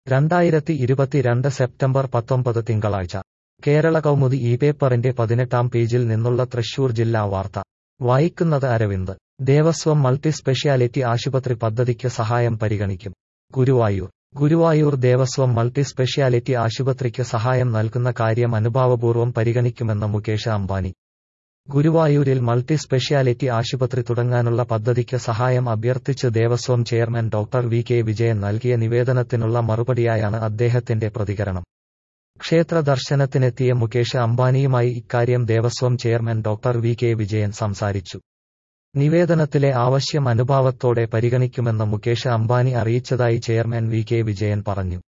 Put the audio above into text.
രണ്ടായിരത്തി ഇരുപത്തിരണ്ട് സെപ്റ്റംബർ പത്തൊമ്പത് തിങ്കളാഴ്ച കേരള കൗമുദി ഈ പേപ്പറിന്റെ പതിനെട്ടാം പേജിൽ നിന്നുള്ള തൃശൂർ ജില്ലാ വാർത്ത വായിക്കുന്നത് അരവിന്ദ് ദേവസ്വം മൾട്ടി സ്പെഷ്യാലിറ്റി ആശുപത്രി പദ്ധതിക്ക് സഹായം പരിഗണിക്കും ഗുരുവായൂർ ഗുരുവായൂർ ദേവസ്വം മൾട്ടി സ്പെഷ്യാലിറ്റി ആശുപത്രിക്ക് സഹായം നൽകുന്ന കാര്യം അനുഭാവപൂർവ്വം പരിഗണിക്കുമെന്ന് മുകേഷ് അംബാനി ഗുരുവായൂരിൽ മൾട്ടി സ്പെഷ്യാലിറ്റി ആശുപത്രി തുടങ്ങാനുള്ള പദ്ധതിക്ക് സഹായം അഭ്യർത്ഥിച്ച് Devaswom chairman doctor V K Vijayan നൽകിയ നിവേദനത്തിനുള്ള മറുപടിയായാണ് അദ്ദേഹത്തിന്റെ പ്രതികരണം ക്ഷേത്ര ദർശനത്തിനെത്തിയ മുകേഷ് അംബാനിയുമായി ഇക്കാര്യം Devaswom chairman doctor V K Vijayan സംസാരിച്ചു നിവേദനത്തിലെ ആവശ്യം അനുഭാവത്തോടെ പരിഗണിക്കുമെന്ന് മുകേഷ് അംബാനി അറിയിച്ചതായി ചെയർമാൻ വി കെ വിജയൻ പറഞ്ഞു